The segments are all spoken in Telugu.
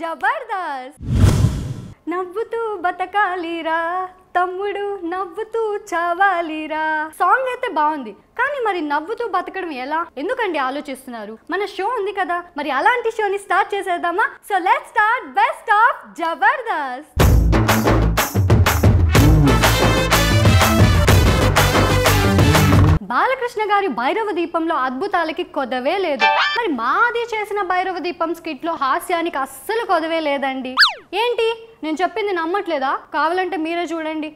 జబర్దస్త్ నవ్వుతూ బతకాలిరా తమ్ముడు నవ్వుతూ చావాలిరా సాంగ్ అయితే బాగుంది కానీ మరి నవ్వుతూ బతకడం ఎలా ఎందుకండి ఆలోచిస్తున్నారు మన షో ఉంది కదా మరి అలాంటి షోని స్టార్ట్ చేసేద్దామా so let start best of Jabardasth Balakrishna గారి భైరవ దీపంలో అద్భుతాలకి కొదవే లేదు మరి మాది చేసిన భైరవ దీపం స్కిట్ లో హాస్యానికి అస్సలు కొదవే లేదండి ఏంటి నేను చెప్పింది నమ్మట్లేదా కావాలంటే మీరే చూడండి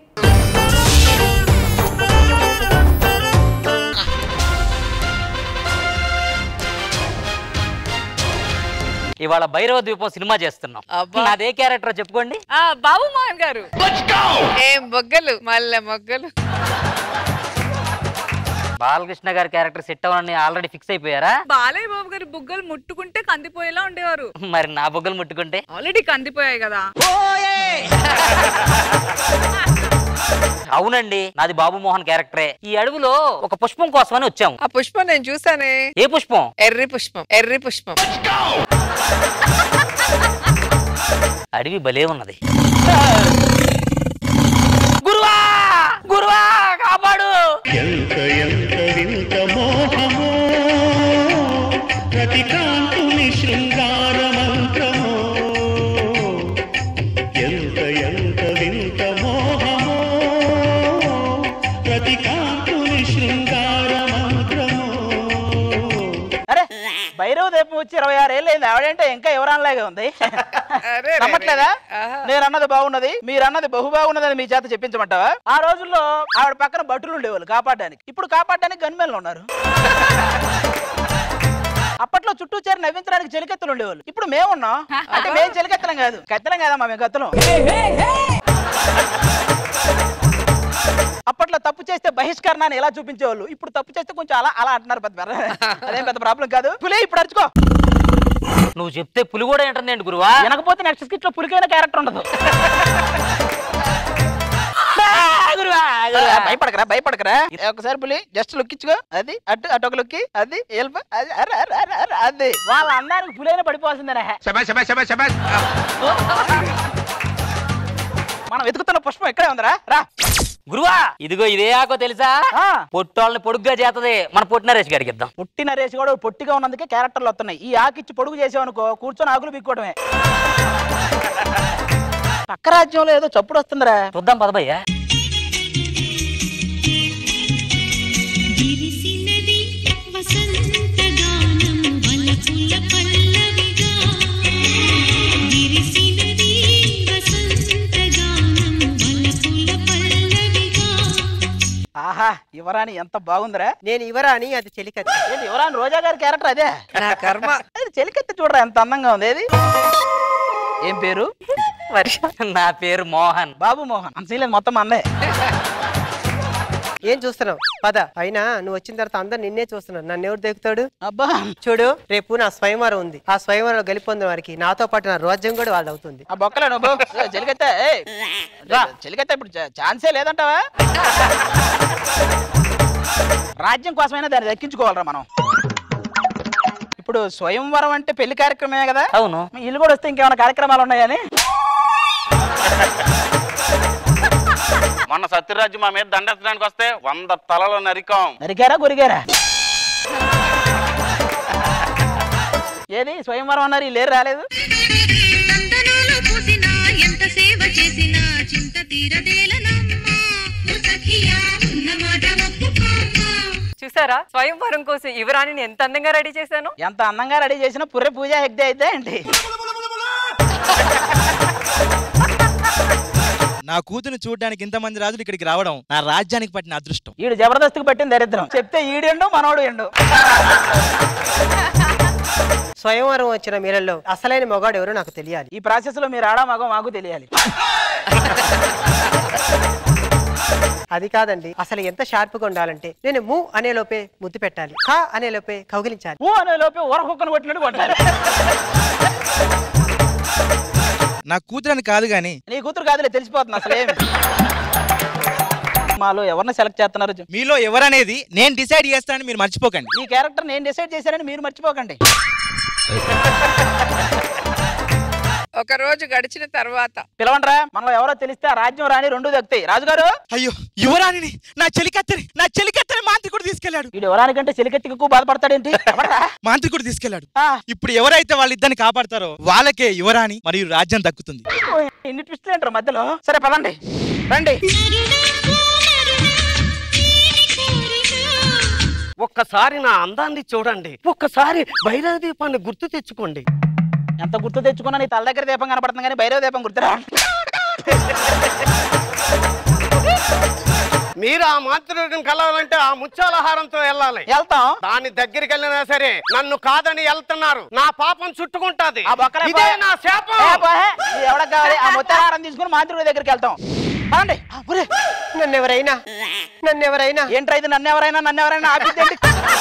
ఇవాళ భైరవ ద్వీపం సినిమా చేస్తున్నాం అబ్బా. నాదే క్యారెక్టర్ చెప్పుకోండి ఆ బాబు మోహన్ గారు ఏం మొగ్గలు మల్లె మొగ్గలు బాలకృష్ణ గారి క్యారెక్టర్ సెట్ అవ్వని ఆల్రెడీ ఫిక్స్ అయిపోయారా బాలయ్య బాబు గారి బుగ్గలు ముట్టుకుంటే కందిపోయేలా ఉండేవారు మరి నా బుగ్గలు ముట్టుకుంటే ఆల్రెడీ కందిపోయాయి కదా అవునండి నాది బాబు మోహన్ క్యారెక్టరే ఈ అడవిలో ఒక పుష్పం కోసమని వచ్చాము ఆ పుష్పం నేను చూసానే ఏ పుష్పం ఎర్రి పుష్పం ఎర్రి పుష్పం అడవి భలే ఉన్నది గురువా గురువా కాపాడు ఎంత ఎంత వింత మోహమో ప్రతి కాంతుని శృంగార మంత్రమో ఎంత ఎంత వింత మోహమో ప్రతి కాంతుని శృంగార మంత్రమో అరే భైరవ దీపం వచ్చి ఇరవై ఆరు ఏళ్ళు అయింది ఆవిడంటే ఇంకా ఎవరనలాగే ఉంది అరే రే నమ్మట్లేదా రే. ఆహా. నేను అన్నది బాగున్నది మీరు అన్నది బహు బాగున్నదని మీ చేత చెప్పించమంటావా ఆ రోజుల్లో ఆవిడ పక్కన భటులు ఉండేవాళ్ళు కాపాడడానికి ఇప్పుడు కాపాడడానికి గన్మెన్లు ఉన్నారు అప్పట్లో చుట్టూ చేరి నవ్వించడానికి చెలికెత్తలు ఉండేవాళ్ళు ఇప్పుడు మేమున్నాం అంటే మేము చెలికెత్తలం కాదు కత్తలం కాదమ్మా మేము కత్తలం అప్పట్లో తప్పు చేస్తే బహిష్కరణాన్ని ఎలా చూపించేవాళ్ళు ఇప్పుడు తప్పు చేస్తే కొంచెం అలా అలా అంటున్నారు పెద్ద పెద్ద. అదేం పెద్ద ప్రాబ్లం కాదు పులి ఇప్పుడు అరుచుకో నువ్వు చెప్తే పులి కూడా ఏంటండి గురువా వినకపోతే నెక్స్ట్ స్కిట్ లో పులికైన క్యారెక్టర్ ఉండదు గురువా, గురువా. భయపడకరా భయపడకరా ఒకసారి పులి జస్ట్ లుక్కించుకో అది అటు అటు ఒక లుక్కి అది ఎల్ప అది అర్ర, అర్ర, అర్ర, అర్ర, అది వాళ్ళ అన్నానికి పులైన పడిపోవాల్సిందేనా మనం వెతుకుతున్న పుష్పం ఇక్కడే ఉందిరా రా గురువా ఇదిగో ఇదే ఆకో తెలుసా ఆ. పొట్టోళ్ళని పొడుగ్గా చేతది మన పొట్టి నరేష్ గారికి ఇద్దాం పుట్టి నరేష్ కూడా పొట్టిగా ఉన్నందుకే క్యారెక్టర్లు వస్తున్నాయి ఈ ఆకిచ్చి పొడుగు చేసావనుకో కూర్చొని ఆకులు పిక్కోవడమే పక్క రాజ్యంలో ఏదో చప్పుడు వస్తుందిరా చూద్దాం పదభయ్యా విరిసినది వసంతగానం వలపుల పల్లవిగా విరిసినది వసంతగానం వలపుల పల్లవిగా ఆహా యువరాణి ఎంత బాగుందిరా నేను ఇవరాని అది చెలికత్తి ఏంటి యువరాణి రోజా గారి క్యారెక్టర్ అదే నా కర్మ అది చెలికెత్తి చూడరా ఎంత అందంగా ఉంది ఏది ఏం పేరు వర్ష నా పేరు మోహన్ బాబు మోహన్ అంత సీలేదు మొత్తం అందే ఏం చూస్తున్నావు పద అయినా నువ్వు వచ్చిన తర్వాత అందరు నిన్నే చూస్తున్నారు నన్ను ఎవరు దెక్కుతాడు అబ్బా చూడు రేపు నా స్వయంవరం ఉంది ఆ స్వయంవరంలో గెలిపొందిన వారికి నాతో పాటు నా రాజ్యం కూడా వాళ్ళు అవుతుంది ఆ బొక్కలే నువ్వు చెలికెత్తే చెలికెత్తే ఇప్పుడు ఛా- ఛాన్సే లేదంటావా రాజ్యం కోసమైనా దాన్ని దక్కించుకోవాలరా మనం ఇప్పుడు స్వయంవరం అంటే పెళ్లి కార్యక్రమమే కదా అవును మీ ఇల్లు కూడా వస్తే ఇంకేమైనా కార్యక్రమాలు ఉన్నాయని మొన్న సత్యరాజు మా మీద దండెత్తడానికి వస్తే వంద తలలు నరికాం నరికారా గురిగారా ఏది స్వయంవరం అన్నారు ఈ లేరు రాలేదు నందనాలు పూసినా ఎంత సేవ చేసినా చింత తీరదేలనమ్మా ఓ సఖియా ఉన్న మాట ఒప్పుకోమ్మా చూసారా స్వయంవరం కోసం యువరాణిని ఎంత అందంగా రెడీ చేశాను ఎంత అందంగా రెడీ చేసినా పుర్రె పూజ హెగ్దే అయితే ఏంటి నా కూతురు చూడడానికి ఇంతమంది రాజులు ఇక్కడికి రావడం నా రాజ్యానికి పట్టిన అదృష్టం ఈడు జబర్దస్త్కి పట్టిన దరిద్రం చెప్తే ఈడెండు మనోడు ఎండు స్వయంవరం వచ్చిన మీరల్లో అసలైన మొగాడు ఎవరో నాకు తెలియాలి ఈ ప్రాసెస్ లో మీరు ఆడా మగో మాకు తెలియాలి అది కాదండి అసలు ఎంత షార్ప్ గా ఉండాలంటే నేను ము అనే లోపే ముద్దు పెట్టాలి ఖా అనే లోపే కౌగిలించాలి ఊ అనే లోపే ఊర కుక్కను కొట్టినట్టు కొట్టాలి నా కూతురని కాదు గాని నీ కూతురు కాదులే తెలిసిపోతుంది అసలు ఏమి మాలో ఎవరిని సెలెక్ట్ చేస్తున్నారు చెప్పు. మీలో ఎవరనేది నేను డిసైడ్ చేస్తానని మీరు మర్చిపోకండి ఈ క్యారెక్టర్ నేను డిసైడ్ చేశానని మీరు మర్చిపోకండి ఒక రోజు గడిచిన తర్వాత పిలవండ్రా మనలో ఎవరో తెలిస్తే ఆ రాజ్యం రాని రెండు దక్కుతాయి రాజుగారు అయ్యో యువరాణిని నా చెలికత్తెని నా చెలికత్తెని మాంత్రికుడు తీసుకెళ్లాడు వీడు ఎవరానికంటే చెలికెత్తికి ఎక్కువ బాధపడతాడేంటి ఎవడ్రా? మాంత్రికుడు తీసుకెళ్లాడు ఆ, ఇప్పుడు ఎవరైతే వాళ్ళిద్దరిని కాపాడతారో వాళ్ళకే యువరాణి మరియు రాజ్యం దక్కుతుంది ఓ, ఎన్ని ట్విస్టులు ఏంటారు మధ్యలో సరే పదండి రండి ఒక్కసారి నా అందాన్ని చూడండి ఒక్కసారి భైరవ దీపాన్ని గుర్తు తెచ్చుకోండి ఎంత గుర్తు తెచ్చుకున్నా నీ తల దగ్గర దీపం కనపడుతుంది కానీ భైరవ దీపం గుర్తురా మీరు ఆ మాతృని కలవాలంటే ఆ ముత్యాలహారంతో వెళ్ళాలి వెళ్తాం దాని దగ్గరికి వెళ్ళినా సరే నన్ను కాదని వెళ్తున్నారు నా పాపం చుట్టుకుంటాది ఆ బొక్కలే ఇదే పోయే. నా ఏ శాపం పోహే, ఇది ఎవడకు కావాలి ఆ ముత్యాహారం తీసుకుని మాంత్రికుడి దగ్గరికి వెళ్తాం పదండి ఆ, ఒరే, నన్ను ఎవరైనా నన్ను ఎవరైనా ఏంట్రా ఇది నన్ను ఎవరైనా నన్ను ఎవరైనా ఆపిద్దేంటి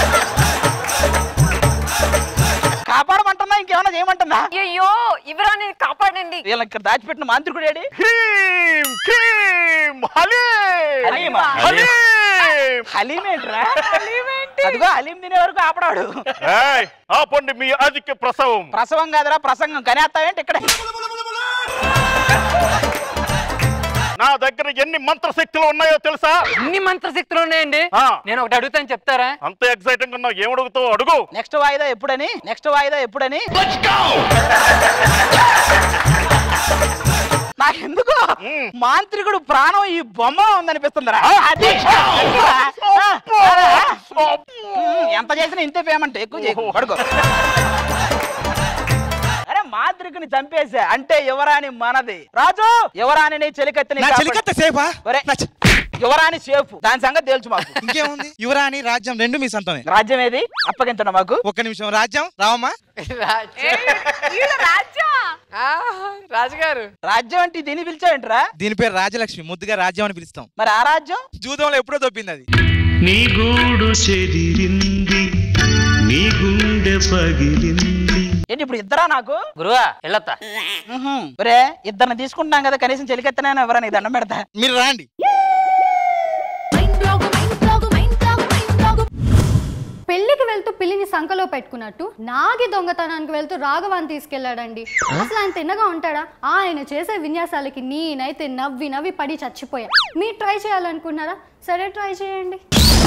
కాపాడమంటుందా ఇంకేమన్నా చేయమంటుందా అయ్యో ఇవరాని కాపాడండి వీళ్ళ ఇక్కడ దాచిపెట్టిన మాంత్రికుడు ఏడి క్రీమ్, క్రీమ్, హలీం, హలీమా? హలీం. హలీం ఏంట్రా అదిగో హలీం తినే వరకు ఆపడాడు ఏయ్, ఆపండి మీ అధిక ప్రసవం ప్రసవం కాదురా ప్రసంగం కనేస్తావేంటి ఇక్కడ నా దగ్గర ఎన్ని మంత్రశక్తులు ఉన్నాయో తెలుసా ఇన్ని మంత్రశక్తులు ఉన్నాయండి ఆ. నేను ఒకటి అడుగుతాను చెప్తారా అంత ఎక్సైటింగ్ ఉన్నావు ఏమడుగుతావు అడుగు నెక్స్ట్ వాయిదా ఎప్పుడని నెక్స్ట్ వాయిదా ఎప్పుడని నాకెందుకు మాంత్రికుడు ప్రాణం ఈ బొమ్మ ఉందనిపిస్తుందిరా అది. ఉమ్, ఎంత చేసినా ఇంతే పేమెంట్ ఎక్కువ చేయకు అడుగు అరే మాంత్రికుని చంపేసా అంటే యువరాణి మనది రాజు యువరాణిని చెలికత్తిని నా కాపాడు. చెలికత్త సేఫా ఒరే, నా చె- యువరాణి సేఫ్ దాని సంగతి తెలుసు మాకు ఇంకేముంది యువరాణి రాజ్యం రెండు మీ సొంతమే రాజ్యం ఏది అప్పగించండి మాకు ఒక్క నిమిషం రాజ్యం రావమ్మా రాజుగారు రాజ్యం అంటే దీన్ని పిలిచావేంట్రా దీని పేరు రాజలక్ష్మి ముద్దుగా రాజ్యం అని పిలుస్తాం మరి ఆ రాజ్యం జూదంలో ఎప్పుడో దొబ్బింది అది నీ గూడు చెదిరింది నీ గుండె పగిలింది ఏంటి ఇప్పుడు ఇద్దరా నాకు గురువా వెళ్ళొత్తా ఉహుం. ఒరే ఇద్దరిని తీసుకుంటున్నాం కదా కనీసం చెలికెత్తనైనా ఎవరా నీకు దండం పెడతా మీరు రాండి పెళ్లికి వెళ్తూ పిల్లిని సంకలో పెట్టుకున్నట్టు నాగి దొంగతనానికి వెళ్తూ రాఘవాన్ని తీసుకెళ్లాడండి అసలు ఆయన తిన్నగా ఉంటాడా ఆయన చేసే విన్యాసాలకి నేనైతే నవ్వి నవ్వి పడి చచ్చిపోయా మీరు ట్రై చేయాలనుకున్నారా సరే ట్రై చేయండి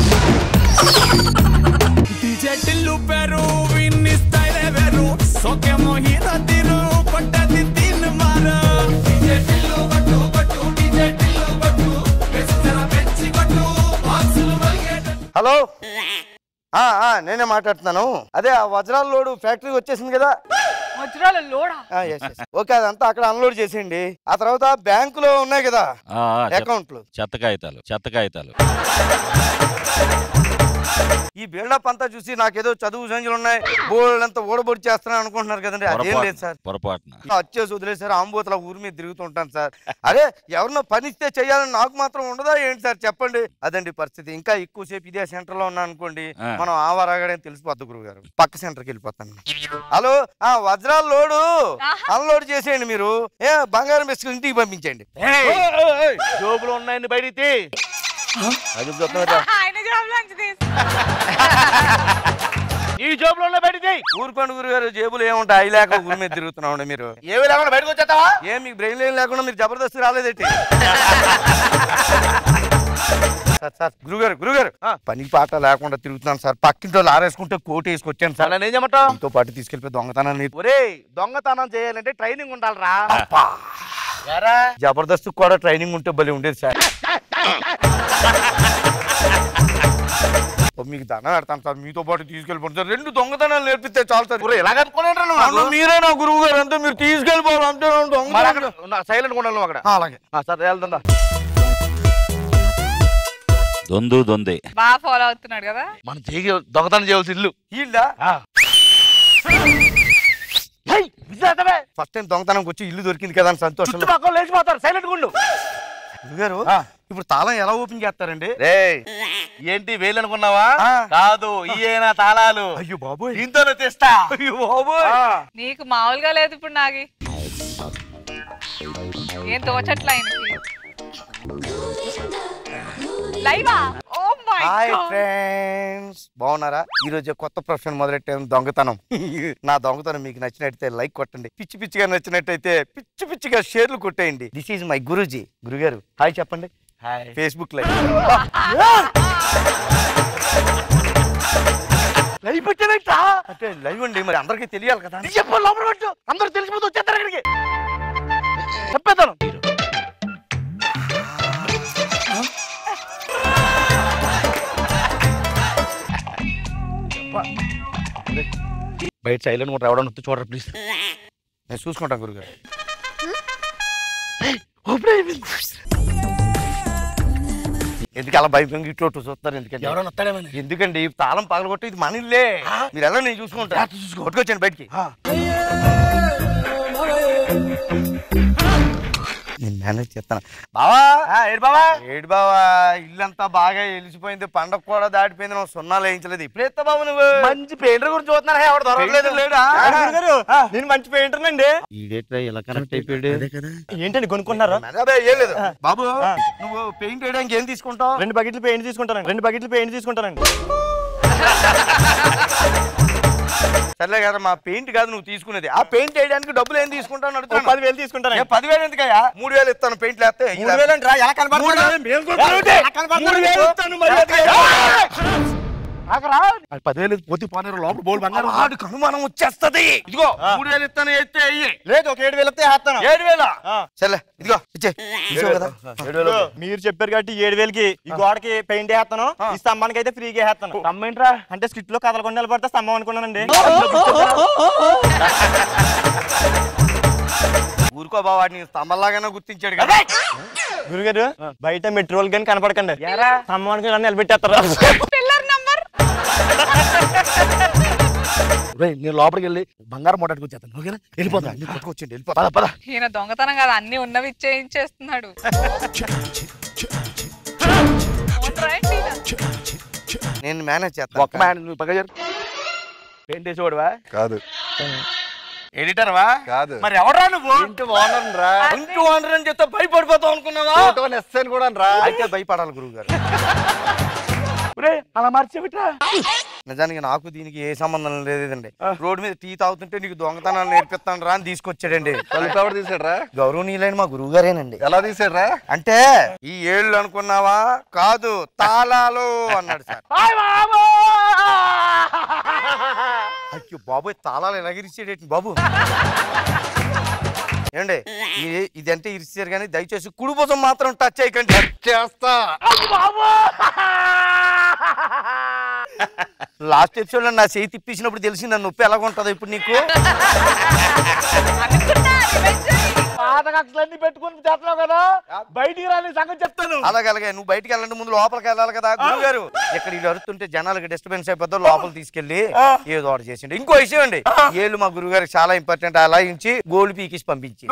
హలో ఆ, ఆ, నేనే మాట్లాడుతున్నాను అదే ఆ వజ్రాల లోడు ఫ్యాక్టరీ వచ్చేసింది కదా వజ్రాల లోడా ఆ, yes, yes. ఓకే అదంతా అక్కడ అన్లోడ్ చేసేయండి ఆ తర్వాత బ్యాంకులో ఉన్నాయి కదా అకౌంట్లు చెత్త కాగితాలు చెత్త కాగితాలు ఈ బిల్డప్ అంతా చూసి నాకేదో చదువు సంచులు ఉన్నాయి బోల్డ్ అంతా ఓడబొడి చేస్తున్నాను అనుకుంటున్నారు కదండి అదేం లేదు సార్ పొరపాటున వచ్చేసి వదిలేసారు ఆంబోతుల ఊరి మీద తిరుగుతుంటాను సార్ అరే ఎవరినో పనిస్తే చేయాలని నాకు మాత్రం ఉండదా ఏంటి సార్ చెప్పండి అదండి పరిస్థితి ఇంకా ఎక్కువసేపు ఇదే సెంటర్ లో ఉన్నా అనుకోండి ఆ. మనం ఆవారాగానే తెలిసిపోద్ది గురువు గారు పక్క సెంటర్కి వెళ్ళిపోతాను హలో ఆ వజ్రాల లోడు అన్లోడ్ చేసేయండి మీరు ఏ బంగారం వేసుకుని ఇంటికి పంపించండి జోబులు ఉన్నాయండి బయటికి తీ. అది చూస్తున్నారా? ఆయన జాబ్లోంచి తీసి ఈ జోబులు ఉన్నాయి బయటికి తీ. ఊరుకోండి గురువు గారు జేబులు ఏముంటాయి అవి లేక ఊరి మీద తిరుగుతున్నాం మీరు ఏమి లేకుండా బయటకు వచ్చేస్తావా ఏం మీకు బ్రెయిన్ లేని లేకుండా మీరు జబర్దస్త్ రాలేదేంటి సార్ సార్ గురుగారు గురుగారు పని పాట లేకుండా తిరుగుతున్నాను సార్ పక్కింటి వాళ్ళు ఆరేసుకుంటే కోట్ వేసుకొచ్చాను సార్ నన్ను ఏం చేయమంటావు మీతో పాటు తీసుకెళ్ళిపోయి దొంగతనాన్ని ఒరే దొంగతనం చేయాలంటే ట్రైనింగ్ ఉండాలిరా జబర్దస్త్ కూడా ట్రైనింగ్ ఉంటే భలే ఉండేది సార్ ఓ, మీకు దండం పెడతాను సార్ మీతో పాటు తీసుకెళ్ళిపోండి సార్ రెండు దొంగతనాలు నేర్పిస్తే చాలు సార్ ఒరే ఎలా కట్టుకునేట్రా నువ్వు అవును, నాకు? మీరే నా గురువు గారు అంతే మీరు తీసుకెళ్ళిపోవాలి అంతే నా మరి దొంగతనాలు. అక్కడ సైలెంట్ ఉండాలి నువ్వు అక్కడ ఆ, అలాగే ఆ, సరే వెళ్దా దొందు దొందే బాగా ఫాలో అవుతున్నాడు కదా మనం చేయ దొంగతనం చేయవలసి ఇల్లు వీళ్ళా ఫస్ట్ టైం దొంగతనంకి వచ్చి ఇల్లు దొరికింది కదా అని సంతోషం చుట్టుపక్కల లేచిపోతారు సైలెంట్ గుండు గారు ఇప్పుడు తాళం ఎలా ఓపెన్ చేస్తారండి రే ఏంటి వేలు అనుకున్నావా ఆ. కాదు ఈయన తాళాలు అయ్యో బాబోయ్ దీంతోనే తెస్తా అయ్యో బాబోయ్ ఆ. నీకు మామూలుగా లేదు ఇప్పుడు నాగి ఏం తోచట్లా ఆయనకి లైవా oh my hi God. Friends బాగున్నారా ఈ రోజు కొత్త ప్రొఫెషన్ మొదలెట్టాను దొంగతనం నా దొంగతనం మీకు నచ్చినట్టయితే లైక్ కొట్టండి పిచ్చి పిచ్చిగా నచ్చినట్టయితే పిచ్చి పిచ్చిగా షేర్లు కొట్టేయండి దిస్ ఈజ్ మై గురూజీ గురుగారు హాయ్ చెప్పండి హాయ్ ఫేస్బుక్ లైవ్ లైవ్ పెట్టానంట అంటే లైవ్ అండి మరి అందరికీ తెలియాలి కదా చెప్పు లోపల పెట్టు అందరూ తెలిసిపోతే వచ్చేస్తారు ఇక్కడికి చెప్పేద్దాను బయట సైలెంట్ కూడా రావడం వస్తే చూడరు ప్లీజ్ నేను చూసుకుంటాను గురుగారు ఎందుకు అలా భయం ఇటు అటు చూస్తారు ఎందుకంటే ఎవరైనా వస్తాడేమని ఎందుకండి తాళం పగలగొట్టి ఇది మన ఇల్లే మీరు ఎలా నేను చూసుకుంటా చూసుకో కొట్టుకొచ్చాను బయటికి నేను మేనేజ్ చేస్తాను బావా ఏడు బావా ఏడు బావా ఇల్లంతా బాగా ఎలిసిపోయింది పండగ కూడా దాటిపోయింది నువ్వు సున్నాలు వేయించలేదు ఇప్పుడు ఎత్తా బాబు నువ్వు మంచి పెయింటర్ గురించి చూస్తున్నారా ఎవరు దొరకలేదు లేడా నేను మంచి పెయింటర్ అండి ఈడేట్రా ఇలా కనెక్ట్ అయిపోయాడు ఏంటండి కొనుక్కున్నారా అదే ఏం లేదు బాబు నువ్వు పెయింట్ వేయడానికి ఏం తీసుకుంటావు రెండు బకెట్లు పెయింట్ తీసుకుంటానండి రెండు బకెట్లు పెయింట్ తీసుకుంటానండి సర్లే కదా మా పెయింట్ కాదు నువ్వు తీసుకునేది ఆ పెయింట్ వేయడానికి డబ్బులు ఏం తీసుకుంటావు అడుగుతాను పదివేలు తీసుకుంటాను ఏ, పదివేలు ఎందుకయ్యా మూడు వేలు ఇస్తాను పెయింట్ లేస్తే మూడు వేలు అంటారా? ఎలా కనపడుతుందా? మూడు వేలు మేము కొనుక్కుంటే ఎలా కనపడుతుందా? మూడు వేలు ఇస్తాను మరి ఏయ్! ఆగరా. పదివేలు పోతే పోనీ లోపల బోల్ బంగారు వాడికి అనుమానం వచ్చేస్తది ఇదిగో మూడు వేలు ఇస్తాను ఎత్తే అయ్యి లేదు ఒక ఏడు వేలు వస్తే వేస్తాను ఏడు వేల సర్లే ఇదిగో ఇచ్చే ఇచ్చావు కదా ఏడు వేలు మీరు చెప్పారు కాబట్టి ఏడు వేలకి ఈ గోడకి పెయింట్ వేస్తాను ఈ స్తంభానికి అయితే ఫ్రీగా వేస్తాను స్తంభం అంటే స్కిట్ లో కథలు కొండ నిలబడితే స్తంభం అనుకున్నానండి ఊరుకో బావ వాడిని స్తంభంలాగానే గుర్తించాడు కదా గురుగారు బయట మెట్రోల్ కానీ కనపడకండి స్తంభానికి కానీ నిలబెట్టేస్తారు పిల్లర్ నంబర్ నేను లోపలికి వెళ్ళి బంగారం మొట్టకు వచ్చేస్తాను ఓకేనా వెళ్ళిపోతా నీ పట్టుకొచ్చిండి వెళ్ళిపోతా పద పద ఈయన దొంగతనం కాదు అన్ని ఉన్నవి ఇచ్చేయించేస్తున్నాడు అవునరా ఏంటి ఈయన? నేను మేనేజ్ చేస్తాను ఒక మేనేజ్ నువ్వు పక్క పెయింట్ వేసేవాడువా కాదు ఎడిటర్ వా కాదు మరి ఎవరా నువ్వు ఇంటి ఓనర్ రా ఇంటి ఓనర్ అని చెప్తే భయపడిపోతావు అనుకున్నావా ఎస్ఎన్ కూడా రా అయితే భయపడాలి గురువు గారు అలా మర్చిపెట్టా నిజానికి నాకు దీనికి ఏ సంబంధం లేదండి రోడ్డు మీద టీ తాగుతుంటే నీకు దొంగతనాలు నేర్పిస్తాను రా అని తీసుకొచ్చాడండి ఎవరు తీసాడ్రా గౌరవనీయులైన మా గురువు గారేనండి ఎలా తీసాడ్రా అంటే ఈ ఏళ్ళు అనుకున్నావా కాదు తాళాలు అన్నాడు సార్ అయ్యో బాబోయ్ తాళాలు ఎలా ఇరిచాడేంటి బాబు ఏమండి ఇది- ఇదంటే ఇరిచారు కానీ దయచేసి కుడి భుజం మాత్రం టచ్ చేయకండి చేస్తా లాస్ట్ ఎపిసోడ్ లో నా చేయి తిప్పించినప్పుడు తెలిసింది నా నొప్పి ఎలాగ ఉంటుందో ఇప్పుడు నీకు పాత కక్షలన్నీ పెట్టుకుని చేస్తున్నావు కదా బయటికి రాని సంగతి చెప్తాను అలాగే అలాగే నువ్వు బయటికి వెళ్ళండి ముందు లోపలికి వెళ్ళాలి కదా గురువు గారు ఇక్కడ వీళ్ళు అరుతుంటే జనాలకి డిస్టర్బెన్స్ అయిపోద్దో లోపల తీసుకెళ్లి ఏదో ఆర్డర్ చేసిండు ఇంకో విషయం అండి ఏళ్ళు మా గురువు గారికి చాలా ఇంపార్టెంట్ అలా ఇచ్చి గోల్డ్ పీకిసి పంపించి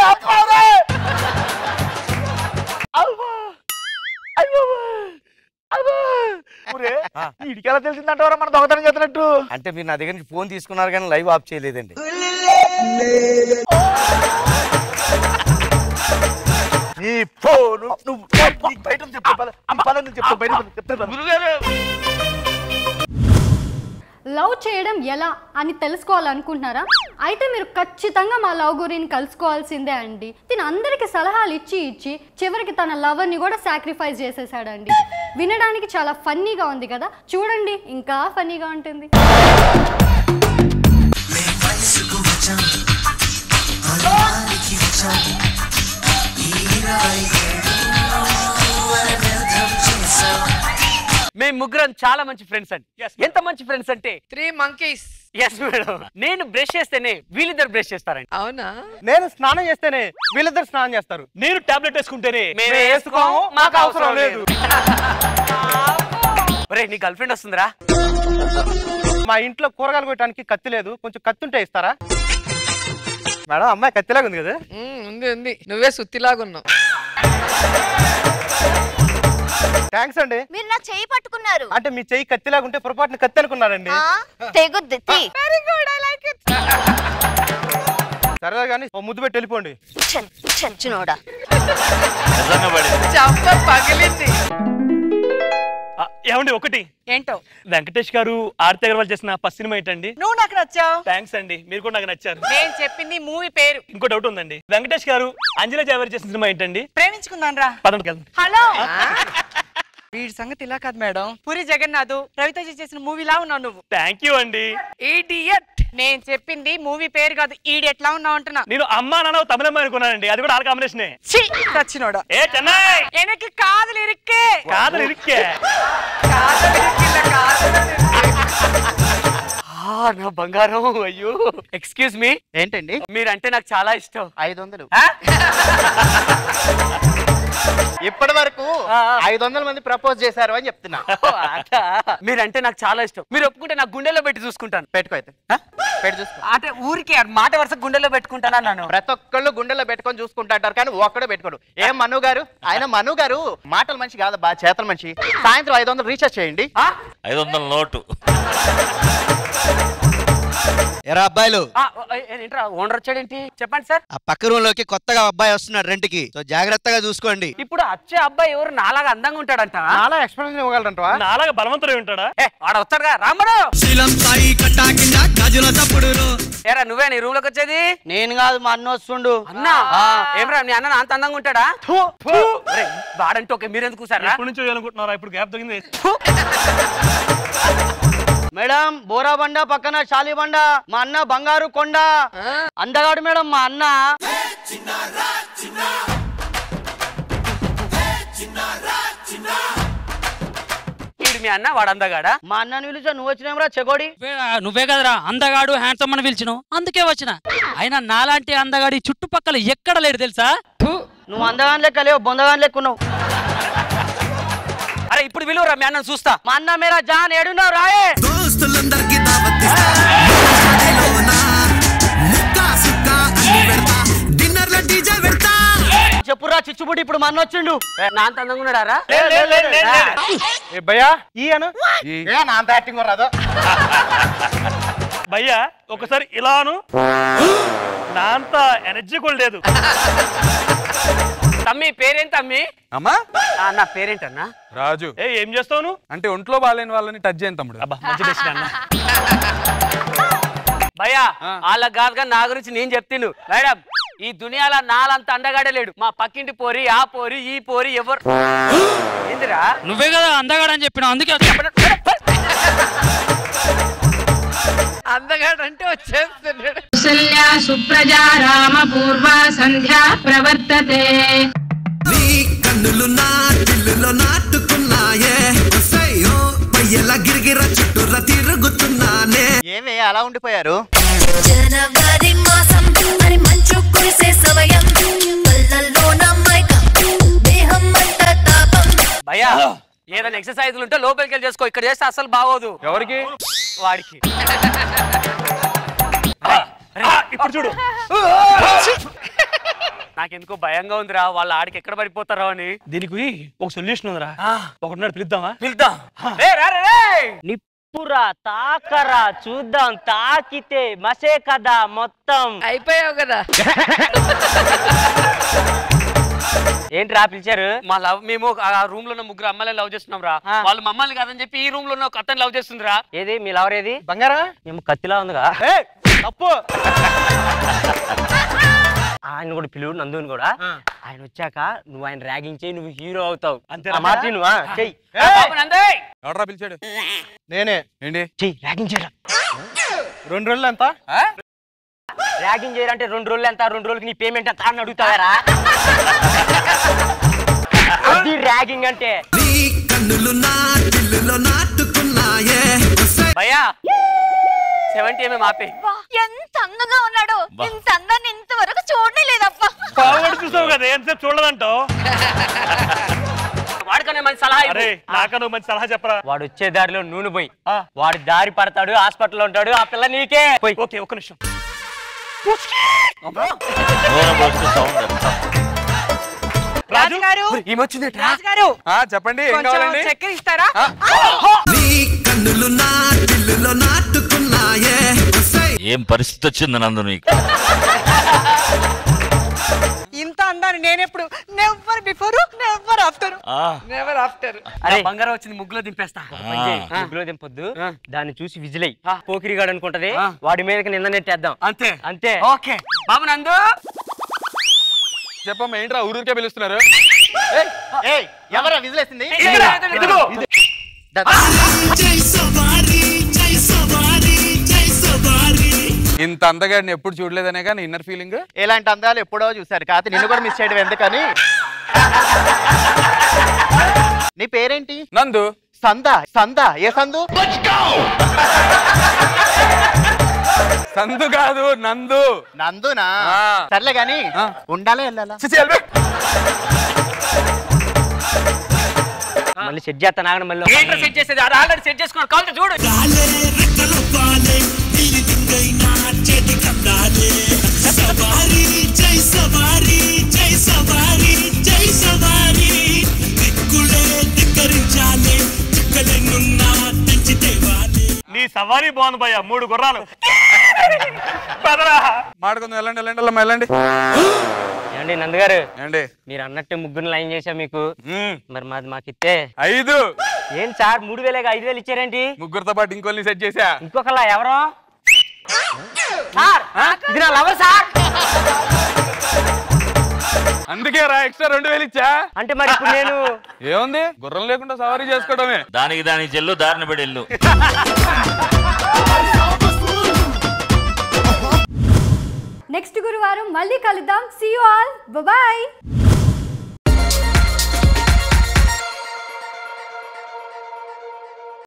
ఇడికి ఎలా తెలిసిందంటారా మన దొంగతనం చేస్తున్నట్టు అంటే మీరు నా దగ్గర నుంచి ఫోన్ తీసుకున్నారు కానీ లైవ్ ఆఫ్ చేయలేదండి నీ ఫోన్ నువ్వు నీకు బయట నుంచి చెప్పు పద. అమ్మ, పద నువ్వు చెప్పు బయట నుంచి చెప్తాను గురుగారు లవ్ చేయడం ఎలా అని తెలుసుకోవాలనుకుంటున్నారా అయితే మీరు ఖచ్చితంగా మా లవ్ గురిని కలుసుకోవాల్సిందే అండి తిన అందరికి సలహాలు ఇచ్చి ఇచ్చి చివరికి తన లవర్ని కూడా సాక్రిఫైస్ చేసేసాడండి వినడానికి చాలా ఫన్నీగా ఉంది కదా చూడండి ఇంకా ఫన్నీగా ఉంటుంది మేము ముగ్గురం చాలా మంచి ఫ్రెండ్స్ అండి ఎంత మంచి ఫ్రెండ్స్ అంటే త్రీ మంకీస్ ఎస్ మేడం నేను బ్రష్ చేస్తేనే వీళ్ళిద్దరు బ్రష్ చేస్తారండి అవునా నేను స్నానం చేస్తేనే వీళ్ళిద్దరు స్నానం చేస్తారు నేను టాబ్లెట్ వేసుకుంటేనే మేము మేము వేసుకోము, మాకు అవసరం లేదు ఒరే నీ గర్ల్ ఫ్రెండ్ వస్తుందిరా మా ఇంట్లో కూరగాయలు కొట్టడానికి కత్తి లేదు కొంచెం కత్తి ఉంటే ఇస్తారా మేడం అమ్మాయి కత్తిలాగా ఉంది కదా ఉమ్, ఉంది ఉంది నువ్వే సుత్తిలాగున్నావు థ్యాంక్స్ అండి మీరు నా చెయ్యి పట్టుకున్నారు అంటే మీ చెయ్యి కత్తిలాగా ఉంటే పొరపాటున కత్తి అనుకున్నారండి ఆ, తెగుద్ది తీ. Very good I like it సరదా కానీ ఓ ముద్దు పెట్టి వెళ్ళిపోండి చల్ చల్చునోడా చంప పగిలింది ఆ, ఏమండి ఒకటి ఏంటో వెంకటేష్ గారు ఆర్తి అగర్వాల్ చేసిన ఫస్ట్ సినిమా ఏంటండి నువ్వు నాకు నచ్చావు థ్యాంక్స్ అండి మీరు కూడా నాకు నచ్చారు నేను చెప్పింది మూవీ పేరు ఇంకో డౌట్ ఉందండి వెంకటేష్ గారు అంజనా జావేరి చేసిన సినిమా ఏంటండి ప్రేమించుకుందాం రా పదండి వెళ్దాం హలో వీడి సంగతి ఇలా కాదు మేడం పూరి జగన్నాథ్ రవితేజ చేసిన మూవీలా ఉన్నావు నువ్వు థ్యాంక్ యూ అండి ఈడియట్ నేను చెప్పింది మూవీ పేరు కాదు ఈడియట్ లా ఉన్నావు అంటున్నా నేను అమ్మా నాన్న తమిళమ్మ అనుకున్నానండి అది కూడా ఆల్ కాంబినేషనే ఛీ, చచ్చినోడా ఏ చెన్నై எனக்கு காதல் இருக்கு కాదలు ఇరిక్కే ఆ, నా బంగారం అయ్యో ఎక్స్క్యూజ్ మీ ఏంటండి మీరంటే నాకు చాలా ఇష్టం ఐదు వందలు ఇప్పటి వరకు ఐదు వందల మంది ప్రపోజ్ చేశారు అని చెప్తున్నా ఓ, అదా. మీరంటే నాకు చాలా ఇష్టం మీరు ఒప్పుకుంటే నాకు గుండెలో పెట్టి చూసుకుంటాను పెట్టుకో అయితే పెట్టి చూసుకో అంటే ఊరికే మాట వరుస గుండెలో పెట్టుకుంటానా నన్ను ప్రతి ఒక్కళ్ళు గుండెలో పెట్టుకొని చూసుకుంటాంటారు కానీ ఒక్కడే పెట్టుకోడు ఏం మను గారు ఆయన మను గారు మాటల మనిషి కాదు బా చేతల మనిషి సాయంత్రం ఐదు వందలు రీఛార్జ్ చేయండి ఐదు వందల నోటు ఎరా అబ్బాయిలు ఆ, ఓ, ఏ, ఏంట్రా ఓనర్ వచ్చాడేంటి చెప్పండి సార్ ఆ పక్క రూమ్ లోకి కొత్తగా అబ్బాయి వస్తున్నాడు రెంట్కి సో జాగ్రత్తగా చూసుకోండి ఇప్పుడు వచ్చే అబ్బాయి ఎవరు నాలాగా అందంగా ఉంటాడంట చాలా ఎక్స్ప్రెషన్ ఇవ్వగలరంటవా నాలాగా బలవంతుడే ఉంటాడా ఏ ఆడ వస్తాడుగా రామ్మడు శీలం సాయి కట్టా కింద గజుల తప్పుడు ఏరా నువ్వే నీ రూమ్ లోకి వచ్చేది నేను కాదు మా అన్న వస్తుండు అన్నా ఏమరా మీ అన్న అంత అందంగా ఉంటాడా ఒరేయ్, వాడంటే ఓకే మీరెందుకు కూసారా ఎప్పటి నుంచో అనుకుంటున్నారా ఇప్పుడు గ్యాప్ దొరికింది మేడం బోరా బండ పక్కన శాలి బండ మా అన్న బంగారు కొండ అందగాడు మేడం మా అన్న వీడు మీ అన్న వాడు అందగాడా మా అన్నని పిలిచా నువ్వు వచ్చినావురా చెగోడి నువ్వే కదరా అందగాడు హ్యాండ్సమ్ అని పిలిచినావు అందుకే వచ్చిన అయినా నాలాంటి అందగాడి చుట్టుపక్కల ఎక్కడ లేడు తెలుసా నువ్వు అందగాని లెక్క లేవు బొందగాని లెక్క ఉన్నావు అరే ఇప్పుడు విలువరా మీ అన్నను చూస్తా మా అన్న మేరా జాన్ ఏడున్నావు రాయే దోస్తులందరికీ డిన్నర్ డీజే పెడతా చెప్పురా చిచ్చుబుడి ఇప్పుడు మా అన్న వచ్చిండు నా అంత అందంగా ఉన్నాడారా ఏ భయ్యా ఈ అను ఏ నా అంత యాక్టింగ్ రాదు భయ్యా ఒకసారి ఇలాను నా అంత ఎనర్జీ కూడా లేదు తమ్మి పేరేంటి తమ్మి అమ్మా ఆ, నా పేరేంటన్నా రాజు ఏ ఏం చేస్తావు నువ్వు అంటే ఒంట్లో బాగాలేని వాళ్ళని టచ్ చేయను తమ్ముడు అబ్బా మంచి డెసిషన్ అన్న భయ్యా వాళ్ళకి కాదుగా నా గురించి నేను చెప్తిను మేడం ఈ దునియాలో నాలంత అండగాడే లేడు మా పక్కింటి పోరి ఆ పోరి ఈ పోరి ఎవరు ఏందిరా నువ్వే కదా అందగాడు అని చెప్పినావు అందుకే అందగాడంటే వచ్చేస్తున్నాడు కౌసల్యా సుప్రజా రామ పూర్వ సంధ్యా ప్రవర్తతే నీ కన్నులు నా దిల్లులో నాటుకున్నాయే ఒసయ్యో పయ్యల గిరిగిర చుట్టూరా తిరుగుతున్నానే ఏమే అలా ఉండిపోయారు జనవరి మాసం మరి మంచు కురిసే సమయం కళ్ళల్లో నమ్మాయిక దేహం అంత తాపం భయ్యా ఏదైనా ఎక్సర్సైజులు ఉంటే లోపలికి వెళ్ళి చేసుకో ఇక్కడ చేస్తే అసలు బాగోదు ఎవరికి వాడికి ఇప్పుడు చూడు నాకెందుకో భయంగా ఉందిరా వాళ్ళ ఆడికి ఎక్కడ పడిపోతారో అని దీనికి ఒక సొల్యూషన్ ఉందిరా ఒకటిన్నాడు పిలుద్దామా పిలుద్దాం నిప్పురా తాకరా చూద్దాం తాకితే మసే కదా మొత్తం అయిపోయావు కదా ఏంట్రా పిలిచారు మా లవ్ మేము ఆ రూమ్ లో ఉన్న ముగ్గురు అమ్మాయిలు లవ్ చేస్తున్నాం రా వాళ్ళు మమ్మల్ని కాదని చెప్పి ఈ రూమ్ లో ఉన్న ఒక అతను లవ్ చేస్తుందిరా ఏది మీ లవర్ ఏది బంగారా మేము కత్తిలా ఉందిగా తప్పు ఆయన కూడా పిలువు నందుని కూడా ఆయన వచ్చాక నువ్వు ఆయన ర్యాగింగ్ చేయి నువ్వు హీరో అవుతావు అంతే ఆ మాట విను, ఆ, చెయ్. ఎవడరా పిలిచాడు నేనే ఏంటి చెయ్యి ర్యాగింగ్ చేయరా రెండు రోజులు ఎంత ర్యాగింగ్ చేయాలంటే రెండు రోజులు ఎంత రెండు రోజులకి నీ పేమెంట్ ఎంత అని అడుగుతావారా అది ర్యాగింగ్ అంటే నీ కన్నులు నా దిల్లులో నాటుకున్నాయే భయ్యా సెవెంటీ ఎంఎం ఆపే ఎంత అందంగా ఉన్నాడు ఇంత అందాన్ని ఇంతవరకు చూడనే లేదప్పా పావుగడు చూసావు కదా ఎంతసేపు చూడదంటావు వాడికనే మంచి సలహా ఇవ్వు. అరే నాకన్నా మంచి సలహా చెప్పరా వాడు వచ్చే దారిలో నూనె పోయి వాడి దారి పడతాడు హాస్పిటల్లో ఉంటాడు ఆ పిల్ల నీకే పోయి ఓకే ఒక్క నిమిషం రాజు గారు ఏమొచ్చింది రాజు గారు ఆ, చెప్పండి ఏం కొంచెం కావాలండి చక్కెర ఇస్తారా నీ కన్నులు నా దిల్లులో నాటుకున్నాయే ఏం పరిస్థితి వచ్చింది నందు నీకు ఇంత అందంగా అన్నాను నేనెప్పుడు నెవర్ బిఫోర్ నెవర్ ఆఫ్టర్ ఆ. నెవర్ ఆఫ్టర్ అరే బంగారం వచ్చింది ముగ్గులో దింపేస్తా ఆ. ముగ్గులో దింపొద్దు దాన్ని చూసి విజిలై పోకిరిగాడు అనుకుంటది వాడి మీదకి నింద నెట్టేద్దాం అంతే అంతే ఓకే బాబు నందు చెప్పమ్మా ఏంట్రా ఊరికే పిలుస్తున్నారు ఎవరా విజిలేసింది ఇదిగో. ఇంత అందగాడిని ఎప్పుడు చూడలేదనే కానీ ఇన్నర్ ఫీలింగ్ ఇలాంటి అందాలు ఎప్పుడో చూసారు కాకపోతే నిన్ను కూడా మిస్ చేయడం ఎందుకని నీ పేరేంటి నందు సందా సందా ఏ సందు సందు కాదు నందు నందునా ఆ. సర్లే గాని ఉండాలా వెళ్ళాలా మళ్ళీ సెట్ చేస్తాను ఆగండి మళ్ళీ ఏంట్రా సెట్ చేసేది అది ఆల్రెడీ సెట్ చేసుకున్నాడు కావాలి చూడు నీ సవారీ బాగుంది భయ్య మూడు గుర్రాలు మాడుకుందాం వెళ్ళండి వెళ్ళండి వెళ్ళమ్మా వెళ్ళండి ఏమండి నందగారు ఏండి మీరు అన్నట్టు ముగ్గురు లైన్ చేశా మీకు మరి మాది మాకు ఇస్తే ఐదు ఏం సార్ మూడు వేలేగా ఐదు వేలు ఇచ్చారేంటి ముగ్గురితో పాటు ఇంకోళ్ళని సెట్ చేసా ఇంకొకలా ఎవరో సార్ ఇది నా లవర్ సార్ అందుకే రా ఎక్స్ట్రా రెండు వేలు ఇచ్చా అంటే మరి ఇప్పుడు నేను ఏముంది గుర్రం లేకుండా సవారీ చేసుకోవడమే దానికి దానికి చెల్లు దారిన పడి వెళ్ళు నెక్స్ట్ గురువారం మళ్ళీ కలుద్దాం సీ యూ ఆల్ బాయ్